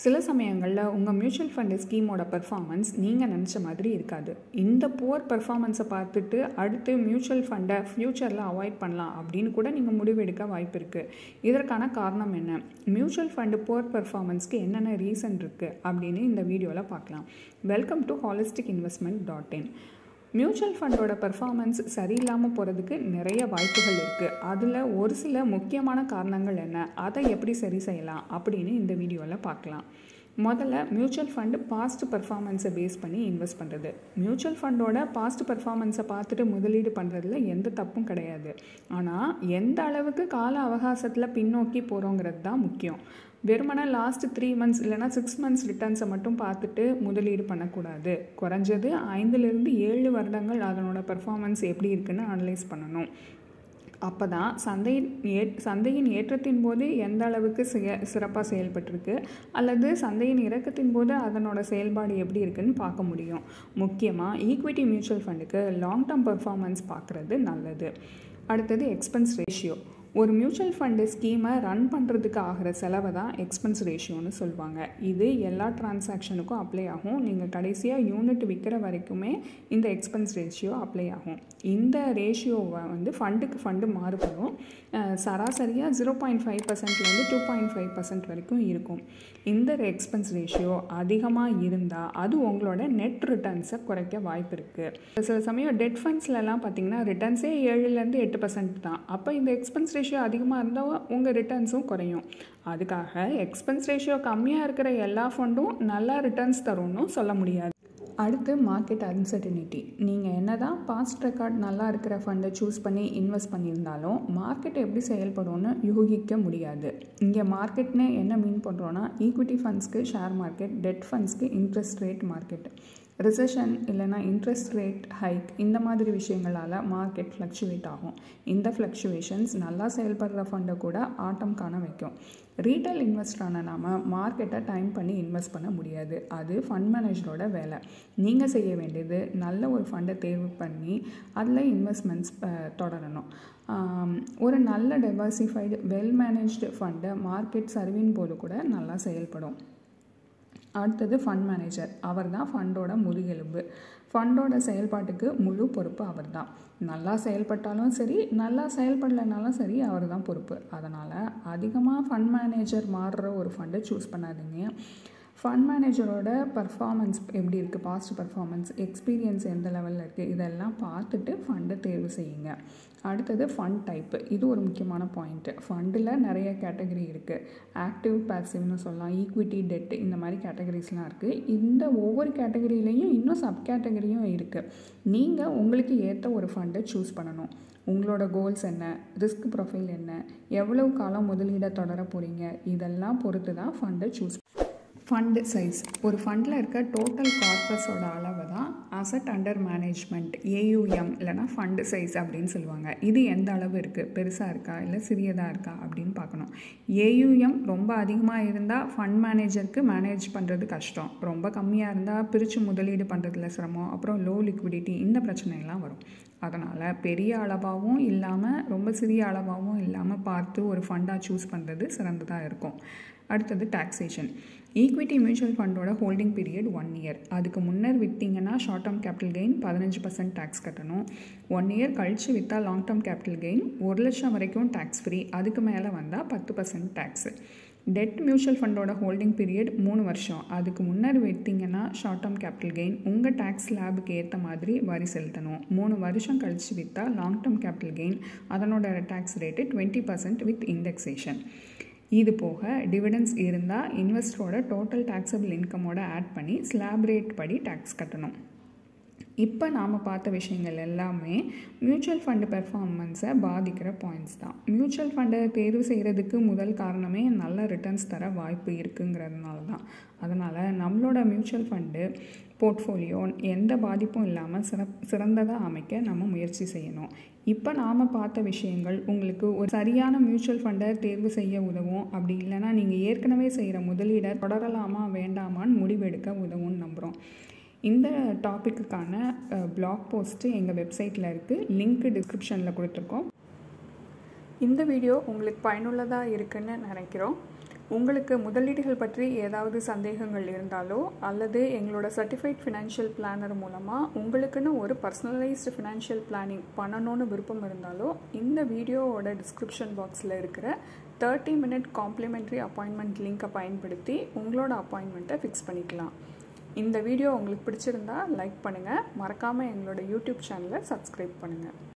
சில சமயங்களில் உங்கள் மியூச்சுவல் ஃபண்டு ஸ்கீமோட பெர்ஃபார்மன்ஸ் நீங்கள் நினச்ச மாதிரி இருக்காது இந்த புவர் பெர்ஃபார்மன்ஸை பார்த்துட்டு அடுத்து மியூச்சுவல் ஃபண்டை ஃப்யூச்சரில் அவாய்ட் பண்ணலாம் அப்படின்னு கூட நீங்கள் முடிவெடுக்க வாய்ப்பு இருக்குது இதற்கான காரணம் என்ன மியூச்சுவல் ஃபண்டு புவர் பெர்ஃபார்மன்ஸ்க்கு என்னென்ன ரீசன் இருக்குது அப்படின்னு இந்த வீடியோவில் பார்க்கலாம் welcome to holistic investment dot in mutual ஃபண்டோட பெர்ஃபார்மன்ஸ் சரியில்லாமல் போகிறதுக்கு நிறைய வாய்ப்புகள் இருக்குது அதில் ஒரு சில முக்கியமான காரணங்கள் என்ன அதை எப்படி சரி செய்யலாம் அப்படின்னு இந்த வீடியோவில் பார்க்கலாம் முதல்ல மியூச்சுவல் ஃபண்டு பாஸ்ட் பர்ஃபார்மன்ஸை பேஸ் பண்ணி இன்வெஸ்ட் பண்ணுறது மியூச்சுவல் ஃபண்டோட பாஸ்ட் பர்ஃபார்மன்ஸை பார்த்துட்டு முதலீடு பண்ணுறதுல எந்த தப்பும் கிடையாது ஆனால் எந்த அளவுக்கு கால அவகாசத்தில் பின்னோக்கி போகிறோங்கிறது தான் முக்கியம் வெறுமனே லாஸ்ட் த்ரீ மந்த்ஸ் இல்லைனா சிக்ஸ் மந்த்ஸ் ரிட்டர்ன்ஸை மட்டும் பார்த்துட்டு முதலீடு பண்ணக்கூடாது குறைஞ்சது ஐந்துலேருந்து ஏழு வருடங்கள் அதனோட பெர்ஃபார்மன்ஸ் எப்படி இருக்குன்னு அனலைஸ் பண்ணணும் அப்போ தான் சந்தையின் ஏ சந்தையின் ஏற்றத்தின் போது எந்த அளவுக்கு சிய சிறப்பாக செயல்பட்டிருக்கு அல்லது சந்தையின் இறக்கத்தின் போது அதனோட செயல்பாடு எப்படி இருக்குன்னு பார்க்க முடியும் முக்கியமாக ஈக்விட்டி மியூச்சுவல் ஃபண்டுக்கு லாங் டேர்ம் பர்ஃபார்மன்ஸ் பார்க்குறது நல்லது அடுத்தது எக்ஸ்பென்ஸ் ரேஷியோ ஒரு மியூச்சுவல் ஃபண்டு ஸ்கீமை ரன் பண்ணுறதுக்கு ஆகிற செலவை தான் எக்ஸ்பென்ஸ் ரேஷியோன்னு சொல்லுவாங்க இது எல்லா டிரான்சாக்ஷனுக்கும் அப்ளை ஆகும் நீங்கள் கடைசியாக யூனிட் விற்கிற வரைக்குமே இந்த எக்ஸ்பென்ஸ் ரேஷியோ அப்ளை ஆகும் இந்த ரேஷியோவை வந்து ஃபண்டுக்கு ஃபண்டு மாறுபடும் சராசரியாக ஜீரோ பாயிண்ட் ஃபைவ் பர்சன்ட்லேருந்து டூ பாயிண்ட் ஃபைவ் பர்சன்ட் வரைக்கும் இருக்கும் இந்த எக்ஸ்பென்ஸ் ரேஷியோ அதிகமாக இருந்தால் அது உங்களோட நெட் ரிட்டர்ன்ஸை குறைக்க வாய்ப்பு இருக்குது சில சமயம் டெட் ஃபண்ட்ஸ்லலாம் பார்த்தீங்கன்னா ரிட்டர்ன்ஸே ஏழுலேருந்து எட்டு பர்சன்ட் தான் அப்போ இந்த எக்ஸ்பென்ஸ் ரேஷியோ அதிகமாக இருந்தால் உங்கள் ரிட்டர்ன்ஸும் குறையும் அதுக்காக எக்ஸ்பென்ஸ் ரேஷியோ கம்மியாக இருக்கிற எல்லா ஃபண்டும் நல்லா ரிட்டர்ன்ஸ் தரும்னு சொல்ல முடியாது அடுத்து மார்க்கெட் அன்சர்டினிட்டி நீங்கள் என்ன தான் பாஸ்ட் ரெக்கார்ட் நல்லா இருக்கிற ஃபண்டை சூஸ் பண்ணி இன்வெஸ்ட் பண்ணியிருந்தாலும் மார்க்கெட் எப்படி செயல்படும்னு யூகிக்க முடியாது இங்கே மார்க்கெட்னு என்ன மீன் பண்ணுறோன்னா ஈக்விட்டி ஃபண்ட்ஸ்க்கு ஷேர் மார்க்கெட் டெட் ஃபண்ட்ஸ்க்கு இன்ட்ரெஸ்ட் ரேட் மார்க்கெட் ரிசெஷன் இல்லைனா இன்ட்ரெஸ்ட் ரேட் ஹைக் இந்த மாதிரி விஷயங்களால் மார்க்கெட் ஃப்ளக்சுவேட் ஆகும் இந்த ஃப்ளக்சுவேஷன்ஸ் நல்லா செயல்படுற ஃபண்டை கூட ஆட்டம் காண வைக்கும் ரீட்டைல் இன்வெஸ்டரான நாம் மார்க்கெட்டை டைம் பண்ணி இன்வெஸ்ட் பண்ண முடியாது அது ஃபண்ட் மேனேஜரோட வேலை நீங்கள் செய்ய வேண்டியது நல்ல ஒரு ஃபண்டை தேர்வு பண்ணி அதில் இன்வெஸ்ட்மெண்ட்ஸ் தொடரணும் ஒரு நல்ல டெவர்சிஃபைடு வெல் மேனேஜ்டு ஃபண்டை மார்க்கெட் சர்வின் போது கூட நல்லா செயல்படும் அடுத்தது ஃபண்ட் மேனேஜர் அவர் தான் ஃபண்டோட முதுகெலும்பு ஃபண்டோட செயல்பாட்டுக்கு முழு பொறுப்பு அவர் தான் நல்லா செயல்பட்டாலும் சரி நல்லா செயல்படலைனாலும் சரி அவர் தான் பொறுப்பு அதனால் அதிகமாக ஃபண்ட் மேனேஜர் மாறுற ஒரு ஃபண்டை சூஸ் பண்ணாதீங்க ஃபண்ட் மேனேஜரோட பர்ஃபார்மன்ஸ் எப்படி இருக்குது பாஸ்ட் பர்ஃபார்மன்ஸ் எக்ஸ்பீரியன்ஸ் எந்த லெவலில் இருக்குது இதெல்லாம் பார்த்துட்டு ஃபண்டை தேர்வு செய்யுங்க அடுத்தது ஃபண்ட் டைப்பு இது ஒரு முக்கியமான பாயிண்ட்டு ஃபண்டில் நிறைய கேட்டகரி இருக்குது ஆக்டிவ் பேசிவ்னு சொல்லலாம் ஈக்விட்டி டெட் இந்த மாதிரி கேட்டகரிஸ்லாம் இருக்குது இந்த ஒவ்வொரு கேட்டகரியிலையும் இன்னும் சப் கேட்டகரியும் இருக்குது நீங்கள் உங்களுக்கு ஏற்ற ஒரு ஃபண்டை சூஸ் பண்ணணும் உங்களோட கோல்ஸ் என்ன ரிஸ்க் ப்ரொஃபைல் என்ன எவ்வளவு காலம் முதலீடை தொடர போகிறீங்க இதெல்லாம் பொறுத்து தான் ஃபண்டை சூஸ் ஃபண்டு சைஸ் ஒரு ஃபண்டில் இருக்க டோட்டல் கார்பஸோட அளவு தான் அசட் அண்டர் மேனேஜ்மெண்ட் ஏயூஎம் இல்லைனா ஃபண்டு சைஸ் அப்படின்னு சொல்லுவாங்க இது எந்த அளவு இருக்குது பெருசாக இருக்கா இல்லை சிறியதாக இருக்கா அப்படின்னு பார்க்கணும் ஏயூஎம் ரொம்ப அதிகமாக இருந்தால் ஃபண்ட் மேனேஜருக்கு மேனேஜ் பண்ணுறது கஷ்டம் ரொம்ப கம்மியாக இருந்தால் பிரித்து முதலீடு பண்ணுறதுல சிரமம் அப்புறம் லோ லிக்விடிட்டி இந்த பிரச்சனைலாம் வரும் அதனால் பெரிய அளவாகவும் இல்லாமல் ரொம்ப சிறிய அளவாகவும் இல்லாமல் பார்த்து ஒரு ஃபண்டாக சூஸ் பண்ணுறது சிறந்ததாக இருக்கும் அடுத்தது டாக்ஸேஷன் ஈக்விட்டி மியூச்சுவல் ஃபண்டோட ஹோல்டிங் பீரியட் ஒன் இயர் அதுக்கு முன்னர் விற்றீங்கன்னா ஷார்ட் டேர்ம் கேபிட்டல் கெயின் பதினஞ்சு பர்சன்ட் டேக்ஸ் கட்டணும் ஒன் இயர் கழித்து விற்றா லாங் டேர்ம் கேபிட்டல் கெயின் ஒரு லட்சம் வரைக்கும் டேக்ஸ் ஃப்ரீ அதுக்கு மேலே வந்தால் பத்து பர்சன்ட் டேக்ஸு டெட் மியூச்சுவல் ஃபண்டோட ஹோல்டிங் பீரியட் மூணு வருஷம் அதுக்கு முன்னாடி விற்றீங்கன்னா ஷார்ட் டேர்ம் கேபிட்டல் கெயின் உங்கள் டேக்ஸ் லேபுக்கு ஏற்ற மாதிரி வரி செலுத்தணும் மூணு வருஷம் கழித்து விற்றா லாங் டேர்ம் கேபிட்டல் கெயின் அதனோட tax rate twenty percent with indexation இது போக டிவிடன்ஸ் இருந்தால் இன்வெஸ்டரோட டோட்டல் டேக்ஸபிள் இன்கமோட ஆட் பண்ணி ஸ்லாப் ரேட் படி டேக்ஸ் கட்டணும் இப்போ நாம் பார்த்த விஷயங்கள் எல்லாமே மியூச்சுவல் ஃபண்டு பெர்ஃபார்மன்ஸை பாதிக்கிற பாயிண்ட்ஸ் தான் மியூச்சுவல் ஃபண்டை தேர்வு செய்கிறதுக்கு முதல் காரணமே நல்ல ரிட்டர்ன்ஸ் தர வாய்ப்பு இருக்குங்கிறதுனால தான் அதனால் நம்மளோட மியூச்சுவல் ஃபண்டு போர்ட்ஃபோலியோ எந்த பாதிப்பும் இல்லாமல் சிற சிறந்ததாக அமைக்க நம்ம முயற்சி செய்யணும் இப்போ நாம் பார்த்த விஷயங்கள் உங்களுக்கு ஒரு சரியான மியூச்சுவல் ஃபண்டை தேர்வு செய்ய உதவும் அப்படி இல்லைனா நீங்கள் ஏற்கனவே செய்கிற முதலீடை தொடரலாமா வேண்டாமான்னு முடிவெடுக்க உதவும்னு நம்புகிறோம் இந்த டாப்பிக்குக்கான பிளாக் போஸ்ட்டு எங்கள் வெப்சைட்டில் இருக்குது லிங்க் டிஸ்கிரிப்ஷனில் கொடுத்துருக்கோம் இந்த வீடியோ உங்களுக்கு பயனுள்ளதாக இருக்குன்னு நினைக்கிறோம் உங்களுக்கு முதலீடுகள் பற்றி ஏதாவது சந்தேகங்கள் இருந்தாலோ அல்லது எங்களோட சர்டிஃபைட் ஃபினான்ஷியல் பிளானர் மூலமாக உங்களுக்குன்னு ஒரு பர்சனலைஸ்டு ஃபினான்ஷியல் பிளானிங் பண்ணணும்னு விருப்பம் இருந்தாலோ இந்த வீடியோவோட டிஸ்கிரிப்ஷன் பாக்ஸில் இருக்கிற தேர்ட்டி மினிட் காம்ப்ளிமெண்ட்ரி அப்பாயின்மெண்ட் லிங்க்கை பயன்படுத்தி உங்களோட அப்பாயின்மெண்ட்டை ஃபிக்ஸ் பண்ணிக்கலாம் இந்த வீடியோ உங்களுக்கு பிடிச்சிருந்தா லைக் பண்ணுங்கள் மறக்காமல் எங்களோட யூடியூப் சேனலை சப்ஸ்கிரைப் பண்ணுங்கள்